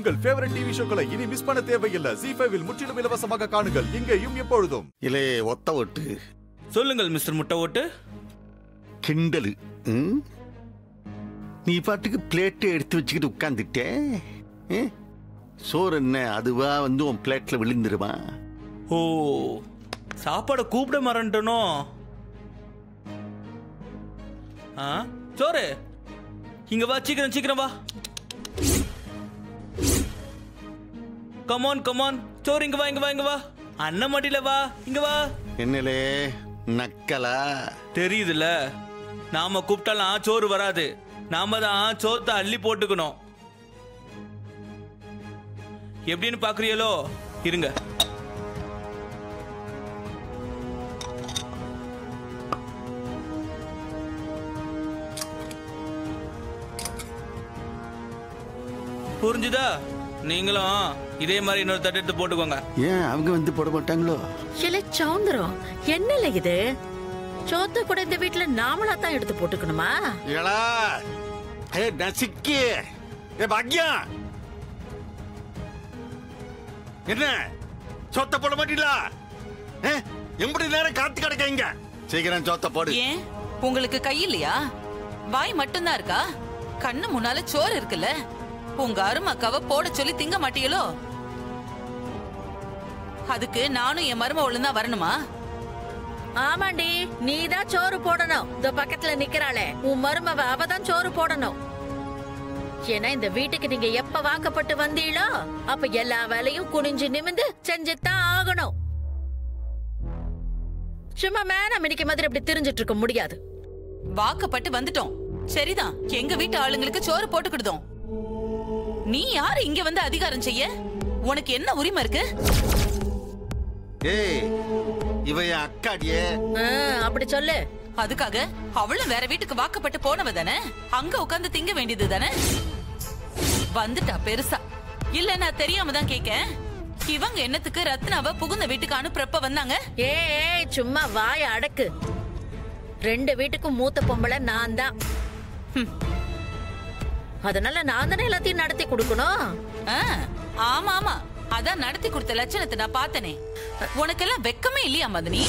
உங்கள் favourite TV ஷோக்களை இனி miss பண்ண தேவையில்லை ஜி ஃபைவில் முற்றிலும் இலவசமாக காணுங்கள் இங்கேயும் எப்பொழுதும் இலே ஒத்த ஒட்டு சொல்லுங்கள் மிஸ்டர் முட்டை ஓட்டு கிண்டலு ம்? நீ பாட்டுக்கு பிளேட்டை எடுத்து வச்சுக்கிட்டு உட்காந்துட்டே ஏ? சோறு என்ன அதுவா வந்து உன் பிளேட்ல விழுந்துருமா ஓ சாப்பாடை கூப்பிட மறந்துட்டனோ ஆ சோறு இங்க வா சீக்கிரம் சீக்கிரம் வா கமான் கமான் சோறு இங்க வா இங்க வா இங்க வா அண்ணன் மடியில வா இங்க வா என்னலே நக்கலா தெரியுதுல்ல நாம கூப்பிட்டாலாம் சோறு வராது நாம தான் சோத்தை அள்ளி போட்டுக்கணும் எப்படின்னு பாக்குறீங்களோ இருங்க புரிஞ்சுதா நீங்களும் இதே மாதிரி இன்னொரு தட்டு எடுத்து போட்டுக்கோங்க ஏன் அவங்க வந்து போட மாட்டாங்களோ இல்ல சவுந்தரம் என்னல இது சோத்த கூட இந்த வீட்ல நாமளா தான் எடுத்து போட்டுக்கணுமா ஏடா ஏ நசிக்கு ஏ பாக்யா என்ன சொத்த போட மாட்டீங்களா ஏ, எம்படி நேரம் காத்து கிடக்கீங்க சீக்கிரம் சொத்த போடு ஏன் உங்களுக்கு கை இல்லையா வாய் மட்டும்தான் இருக்கா கண்ணு முன்னால சோறு இருக்குல்ல உங்க அருமக்காவ போட சொல்லி திங்க மாட்டீங்களோ அதுக்கு நானும் என் மருமவளும் தான் வரணுமா ஆமாண்டி நீதான் சோறு போடணும் இந்த பக்கத்துல நிக்கிறாளே உன் மருமவ அவதான் சோறு போடணும் ஏன்னா இந்த வீட்டுக்கு நீங்க எப்ப வாக்கப்பட்டு வந்தீங்களோ அப்ப எல்லா வேலையும் குனிஞ்சு நிமிந்து செஞ்சுதான் ஆகணும் சும்மா மேனம் மினிக்க மாதிரி அப்படி தெரிஞ்சிட்டு இருக்க முடியாது வாக்கப்பட்டு வந்துட்டோம் சரிதான் எங்க வீட்டு ஆளுங்களுக்கு சோறு போட்டுக்கிடுதோம் நீ யாரு இங்க வந்து அதிகாரம் செய்ய உனக்கு என்ன உரிமை இருக்கு ஏய் இவ என் அக்காடியே ஆ, அப்படி சொல்லு அதுக்காக அவளும் வேற வீட்டுக்கு வாக்கப்பட்டு போனவ தானே அங்க உட்கார்ந்து திங்க வேண்டியது தானே வந்துட்டா பெருசா இல்ல நான் தெரியாம தான் கேக்கேன் இவங்க என்னத்துக்கு ரத்னாவ புகுந்த வீட்டுக்கு அனுப்புறப்ப வந்தாங்க ஏய் ஏய், சும்மா வாய அடக்கு ரெண்டு வீட்டுக்கும் மூத்த பொம்பளை நான் தான் ஹம். அதனால நான் தானே எல்லாத்தையும் நடத்தி கொடுக்கணும் ஆ, ஆமா ஆமா அதான் நடத்தி கொடுத்த லட்சணத்தை நான் பார்த்தனே உனக்கெல்லாம் வெக்கமே இல்லையா மதனி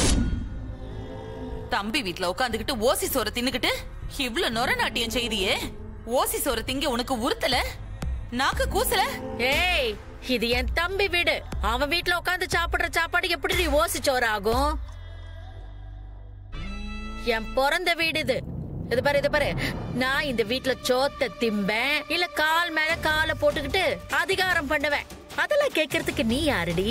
தம்பி வீட்ல உட்காந்துக்கிட்டு ஓசி சோற தின்னுக்கிட்டு இவ்ளோ நொர நாட்டியம் செய்தியே ஓசி சோற திங்க உனக்கு உறுத்தல நாக்கு கூசல ஏய் இது என் தம்பி வீடு அவன் வீட்ல உட்காந்து சாப்பிடுற சாப்பாடு எப்படி நீ ஓசிச்சோறு ஆகும் என் பிறந்த வீடு இது இது பாரு இது பாரு நான் இந்த வீட்ல சோத்த திம்பேன் இல்ல கால் மேல காலை போட்டுக்கிட்டு அதிகாரம் பண்ணுவேன் அதெல்லாம் கேக்குறதுக்கு நீ யாருடி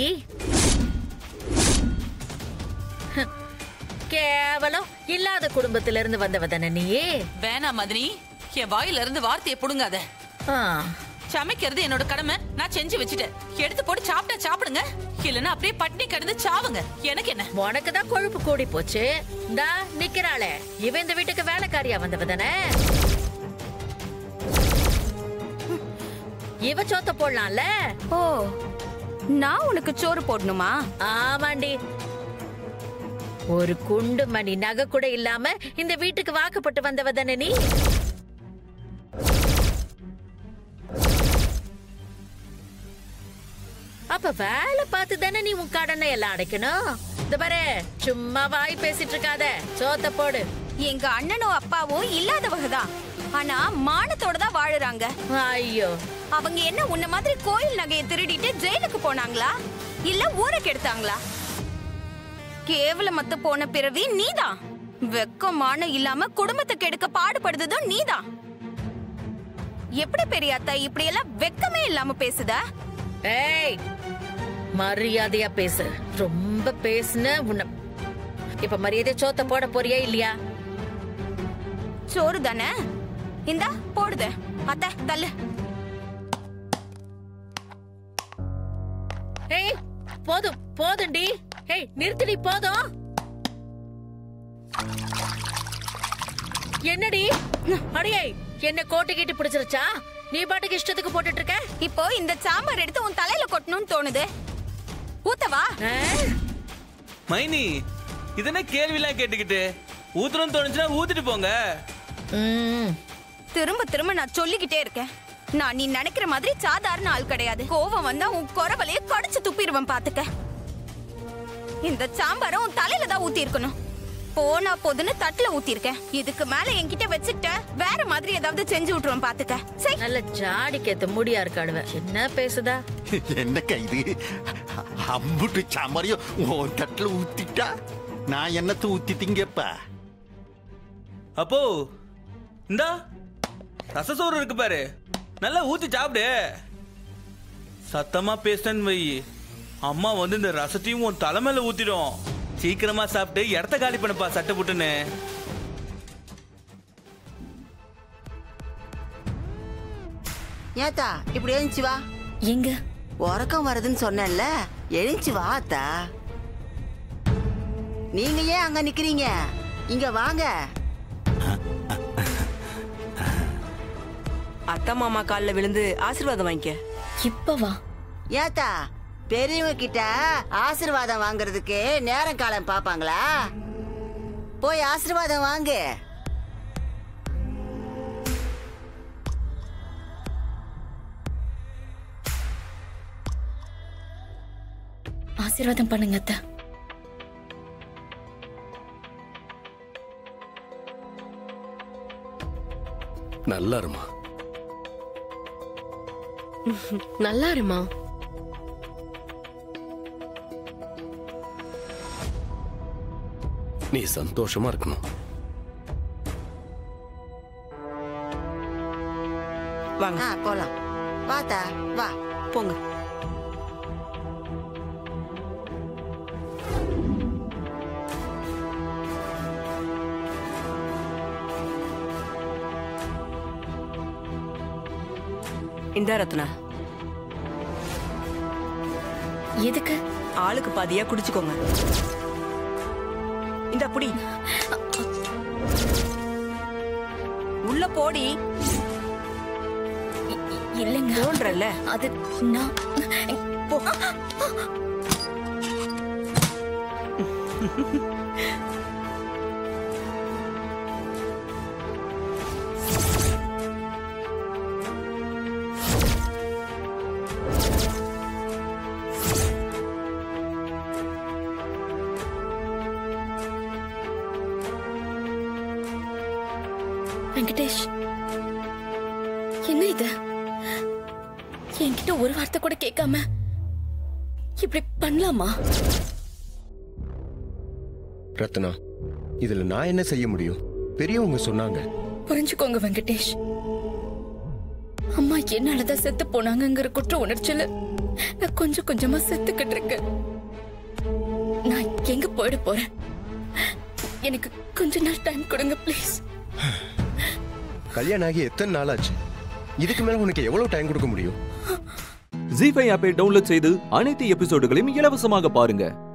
ஹம். கேவலம் இல்லாத குடும்பத்தில இருந்து வந்தவ தானே நீ வேணாம் மதனி என் வாயில இருந்து வார்த்தையை புடுங்காத ஆ. சமைக்கிறது என்னோட கடமை நான் செஞ்சு வச்சுட்டேன் எடுத்து போட்டு சாப்பிட்டா சாப்பிடுங்க இல்லன்னா அப்படியே பட்டினி கிடந்து சாவுங்க எனக்கு என்ன உனக்கு தான் கொழுப்பு கூடி போச்சு இந்தா நிக்கிறாளே இவ இந்த வீட்டுக்கு வேலைக்காரியா வந்தவ தானே இவ சோத்த போடலாம்ல ஓ நான் உனக்கு சோறு போடணுமா ஆமாண்டி ஒரு குண்டு மணி நகை கூட இல்லாம இந்த வீட்டுக்கு வாக்கப்பட்டு வந்தவ தானே நீ அப்ப வேலை பார்த்து தானே நீ உன் கடனை எல்லாம் அடைக்கணும் இந்த பாரு சும்மா வாய் பேசிட்டு இருக்காத சோத்த போடு எங்க அண்ணனும் அப்பாவும் இல்லாதவங்க தான் ஆனா மானத்தோட தான் வாழுறாங்க ஐயோ அவங்க என்ன உன்ன மாதிரி கோயில் நகையை திருடிட்டு ஜெயிலுக்கு போனாங்களா இல்ல ஊருக்கு எடுத்தாங்களா கேவலமத்து போன பிறவி நீதான் வெக்கமான இல்லாம குடும்பத்தை கெடுக்க பாடுபடுறதும் நீதான் எப்படி பெரியாத்தா இப்படி எல்லாம் வெக்கமே இல்லாம பேசுத ஏய் மரியாதையா பேசு ரொம்ப பேசுன உன்னை இப்ப மரியாதை சோத்த போட போறியா இல்லையா சோறு தானே இந்தா போடுத அத்த தள்ளு ஏய் போதும் போதும்டி ஏய் நிறுத்தடி போதும் என்னடி அடியே என்ன கோட்டை கீட்டு பிடிச்சிருச்சா நீ பாட்டுக்கு இஷ்டத்துக்கு போட்டுட்டு இருக்க இப்போ இந்த சாம்பார் எடுத்து உன் தலையில கொட்டணும்னு தோணுது ஊத்தவா ஆ? மைனி இதென்ன கேள்விலாம் கேட்டுக்கிட்டு ஊத்தணும்னு தோணுச்சுன்னா ஊத்திட்டு போங்க ம், திரும்ப திரும்ப நான் சொல்லிக்கிட்டே இருக்கேன் நான் நீ நினைக்கிற மாதிரி சாதாரண ஆள் கிடையாது கோவம் வந்தா உன் குறவலைய கடிச்சு துப்பிடுவேன் பாத்துக்க இந்த சாம்பாரை உன் தலையில தான் ஊத்தி இருக்கணும் போனா போதுன்னு தட்டுல ஊத்தி இருக்கேன் இதுக்கு மேல என்கிட்ட வச்சுக்கிட்ட வேற மாதிரி ஏதாவது செஞ்சு விட்டுருவேன் பாத்துக்க சரி நல்ல ஜாடிக்கேத்த முடியா இருக்காடுவ என்ன பேசுதா என்னக்கா இது அம்புட்டு சாம்பாரையும் உன் தட்டில் ஊத்திட்டா நான் என்னத்தை ஊத்தி திங்கப்பா அப்போ இந்தா ரசசோறு இருக்கு பாரு நல்லா ஊத்தி சாப்பிடு சத்தமா பேசுனேன்னு வை அம்மா வந்து இந்த ரசத்தையும் உன் தலைமையில ஊத்திடும் சீக்கிரமா சாப்பிட்டு இடத்த காலி பண்ணுப்பா சட்டை புட்டுன்னு ஏத்தா இப்படி எழுந்துச்சு வா எங்க உறக்கம் வருதுன்னு சொன்னேன்ல எழுந்துச்சு வா அத்தா நீங்க ஏன் அங்க நிக்கிறீங்க இங்க வாங்க அத்தா மாமா கால்ல விழுந்து ஆசீர்வாதம் வாங்கிக்க இப்ப வா ஏத்தா பெரியவங்க கிட்ட ஆசீர்வாதம் வாங்குறதுக்கு நேரம் காலம் பாப்பாங்களா போய் ஆசீர்வாதம் வாங்கு ஆசீர்வாதம் பண்ணுங்க அத்தை நல்லா இருமா நல்லா இருமா நீ சந்தோஷமா இருக்கணும் வாங்க ஆ போலாம் வாத்தா வா போங்க இந்தா ரத்னா எதுக்கு ஆளுக்கு பாதியா குடிச்சுக்கோங்க இந்த புடி உள்ள போடி இல்லைங்க போன்றல்ல அது நான் போ வெங்கடேஷ் என்ன இது என்கிட்ட ஒரு வார்த்தை கூட கேட்காம இப்படி பண்ணலாமா ரத்னா இதுல நான் என்ன செய்ய முடியும் பெரியவங்க சொன்னாங்க புரிஞ்சுக்கோங்க வெங்கடேஷ் அம்மா என்னாலதான் செத்து போனாங்கங்கிற குற்ற உணர்ச்சியில நான் கொஞ்சம் கொஞ்சமா செத்துக்கிட்டு இருக்கேன் நான் எங்க போயிட போறேன் எனக்கு கொஞ்ச நாள் டைம் கொடுங்க ப்ளீஸ் கல்யாணம் ஆகி எத்தனை நாள் ஆச்சு இதுக்கு மேல உனக்கு எவ்வளவு டைம் கொடுக்க முடியும் ஜி ஃபைவ் ஆப்பை டவுன்லோட் செய்து அனைத்து எபிசோடுகளையும் இலவசமாக பாருங்க